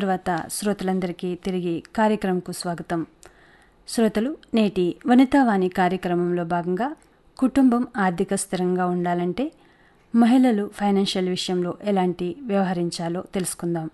తర్వాత శ్రోతలందరికీ తిరిగి కార్యక్రమంకు స్వాగతం శ్రోతలు నేటి వనితావాణి కార్యక్రమంలో భాగంగా కుటుంబం ఆర్థిక స్థిరంగా ఉండాలంటే మహిళలు ఫైనాన్షియల్ విషయంలో ఎలాంటి వ్యవహరించాలో తెలుసుకుందాం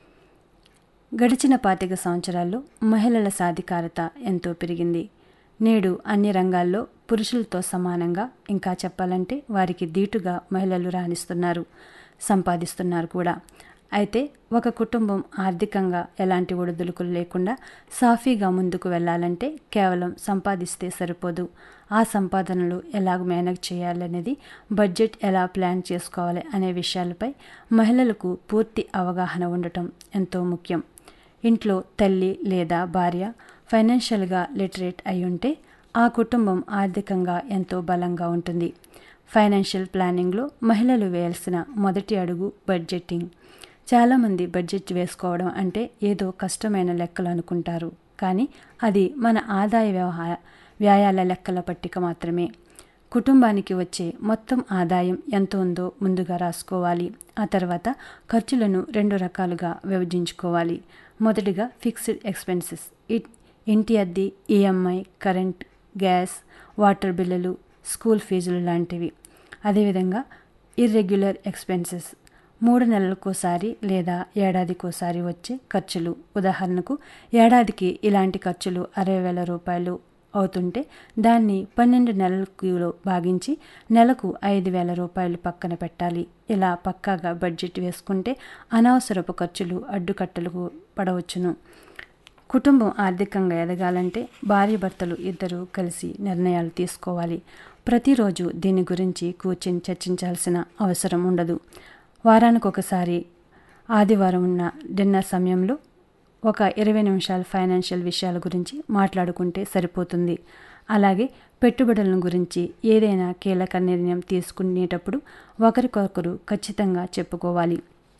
గడిచిన పాతిక సంవత్సరాల్లో మహిళల సాధికారత ఎంతో పెరిగింది నేడు అన్ని రంగాల్లో పురుషులతో సమానంగా ఇంకా చెప్పాలంటే వారికి దీటుగా మహిళలు రాణిస్తున్నారు సంపాదిస్తున్నారు కూడా అయితే ఒక కుటుంబం ఆర్థికంగా ఎలాంటి ఒడిదుడుకులు లేకుండా సాఫీగా ముందుకు వెళ్ళాలంటే కేవలం సంపాదిస్తే సరిపోదు ఆ సంపాదనలు ఎలాగ మేనేజ్ చేయాలనేది బడ్జెట్ ఎలా ప్లాన్ చేసుకోవాలి అనే విషయాలపై మహిళలకు పూర్తి అవగాహన ఉండటం ఎంతో ముఖ్యం ఇంట్లో తల్లి లేదా భార్య ఫైనాన్షియల్గా లిటరేట్ అయి ఉంటే ఆ కుటుంబం ఆర్థికంగా ఎంతో బలంగా ఉంటుంది ఫైనాన్షియల్ ప్లానింగ్లో మహిళలు వేయాల్సిన మొదటి అడుగు బడ్జెటింగ్ చాలామంది బడ్జెట్ వేసుకోవడం అంటే ఏదో కష్టమైన లెక్కలు అనుకుంటారు కానీ అది మన ఆదాయ వ్యవహార వ్యాయాల లెక్కల పట్టిక మాత్రమే కుటుంబానికి వచ్చే మొత్తం ఆదాయం ఎంత ఉందో ముందుగా రాసుకోవాలి ఆ తర్వాత ఖర్చులను రెండు రకాలుగా విభజించుకోవాలి మొదటిగా ఫిక్స్డ్ ఎక్స్పెన్సెస్ ఇంటి అద్దె ఈఎంఐ కరెంట్ గ్యాస్ వాటర్ బిల్లులు స్కూల్ ఫీజులు లాంటివి అదేవిధంగా ఇర్రెగ్యులర్ ఎక్స్పెన్సెస్ మూడు నెలలకోసారి లేదా ఏడాదికోసారి వచ్చే ఖర్చులు ఉదాహరణకు ఏడాదికి ఇలాంటి ఖర్చులు అరవై వేల రూపాయలు అవుతుంటే దాన్ని పన్నెండు నెలలకు భాగించి నెలకు ఐదు వేల రూపాయలు పక్కన పెట్టాలి ఇలా పక్కాగా బడ్జెట్ వేసుకుంటే అనవసరపు ఖర్చులు అడ్డుకట్టలకు పడవచ్చును కుటుంబం ఆర్థికంగా ఎదగాలంటే భార్య భర్తలు ఇద్దరూ కలిసి నిర్ణయాలు తీసుకోవాలి ప్రతిరోజు దీని గురించి కూర్చొని చర్చించాల్సిన అవసరం ఉండదు వారానికి ఒకసారి ఆదివారం ఉన్న డిన్నర్ సమయంలో ఒక ఇరవై నిమిషాల ఫైనాన్షియల్ విషయాల గురించి మాట్లాడుకుంటే సరిపోతుంది అలాగే పెట్టుబడులను గురించి ఏదైనా కీలక నిర్ణయం తీసుకునేటప్పుడు ఒకరికొకరు ఖచ్చితంగా చెప్పుకోవాలి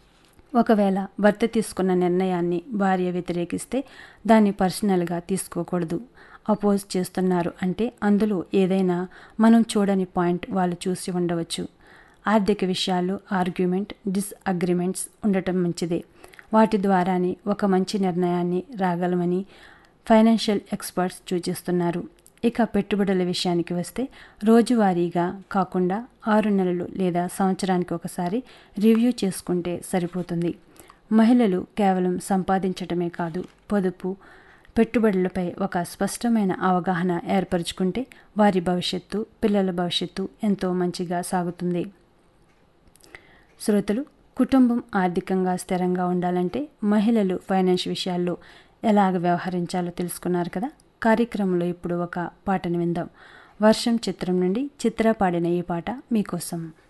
ఒకవేళ భర్త తీసుకున్న నిర్ణయాన్ని భార్య వ్యతిరేకిస్తే దాన్ని పర్సనల్గా తీసుకోకూడదు అపోజ్ చేస్తున్నారు అంటే అందులో ఏదైనా మనం చూడని పాయింట్ వాళ్ళు చూసి ఉండవచ్చు ఆర్థిక విషయాలు ఆర్గ్యుమెంట్ డిస్అగ్రిమెంట్స్ ఉండటం మంచిదే వాటి ద్వారానే ఒక మంచి నిర్ణయాన్ని రాగలమని ఫైనాన్షియల్ ఎక్స్పర్ట్స్ సూచిస్తున్నారు ఇక పెట్టుబడుల విషయానికి వస్తే రోజువారీగా కాకుండా ఆరు నెలలు లేదా సంవత్సరానికి ఒకసారి రివ్యూ చేసుకుంటే సరిపోతుంది మహిళలు కేవలం సంపాదించటమే కాదు పొదుపు పెట్టుబడులపై ఒక స్పష్టమైన అవగాహన ఏర్పరచుకుంటే వారి భవిష్యత్తు పిల్లల భవిష్యత్తు ఎంతో మంచిగా సాగుతుంది శ్రోతలు కుటుంబం ఆర్థికంగా స్థిరంగా ఉండాలంటే మహిళలు ఫైనాన్స్ విషయాల్లో ఎలాగ వ్యవహరించాలో తెలుసుకున్నారు కదా కార్యక్రమంలో ఇప్పుడు ఒక పాటను విందాం వర్షం చిత్రం నుండి చిత్ర పాడిన ఈ పాట మీకోసం